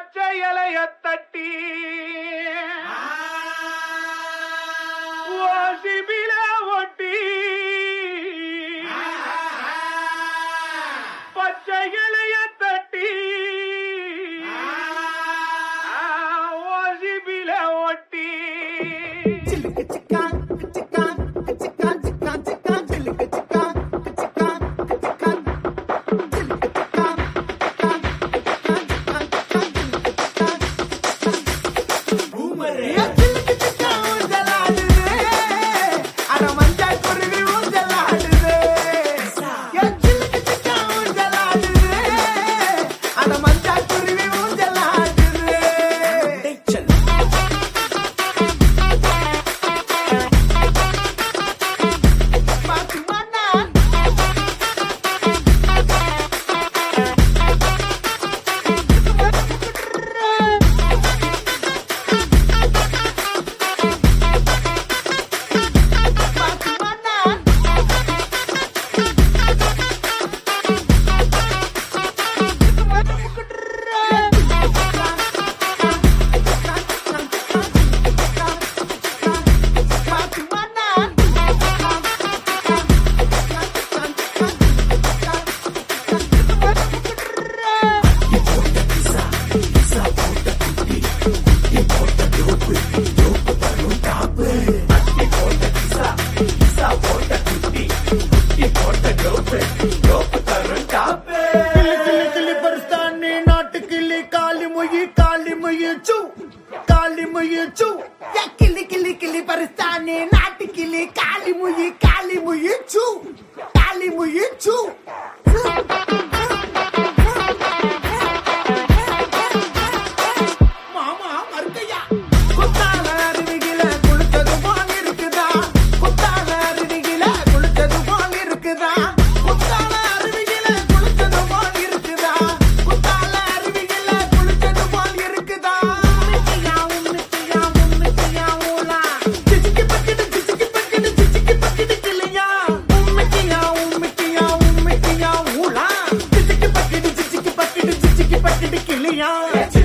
பச்சை இலைய தட்டி ஓசிபில ஒட்டி பச்சை இலைய தட்டி ஓசிபில ஒட்டி சிலுக்கு சிக்கா சிக்கா சிக்கா சிக்கா சிக்கா சிலுக்கு சிக்கா சிக்கா சிக்கா சிலுக்கு சிக்கா சிக்கா சிக்கா சிக்கா பூமரே சிலுக்கு சிக்கா ஊஞ்சலாடுது அட மஞ்சாய் குருவி ஊஞ்சலாடுது என் சிலுக்கு சிக்கா ஊஞ்சலாடுது அட மஞ்சாய் குருவி ஊஞ்சலாடுது பாத்துமாண்ணா பாத்துமாண்ணா கிளி கிளி கிளி பரிஸ்தானி நாட்டு கிளி காளி மொழி காளி மொழி சூ காளி மொழி சூ ஏ கிளி கிளி கிளி பரிஸ்தானி நாட்டு கிளி காளி மொழி காளி மொழி சூ காளி மொழி சூ மாமா மறுக்கையா குத்தால அருவிகில குளிச்சது போல் இருக்குதா குத்தால அருவிகில குளிச்சது போல் இருக்குதா குத்தால அருவிகில குளிச்சது போல் இருக்குதா குத்தால அருவிகில குளிச்சது போல் இருக்குதா உம்மிட்டியா உம்மிட்டியா உம்மிட்டியா ஊலா சிச்சிக்கி பக்கிடு சிச்சிக்கி பக்கிடு சிச்சிக்கி பக்கிடு கிளியா உம்மிட்டியா உம்மிட்டியா உம்மிட்டியா ஊலா சிச்சிக்கி பக்கிடு சிச்சிக்கி பக்கிடு சிச்சிக்கி பக்கிடு கிளியா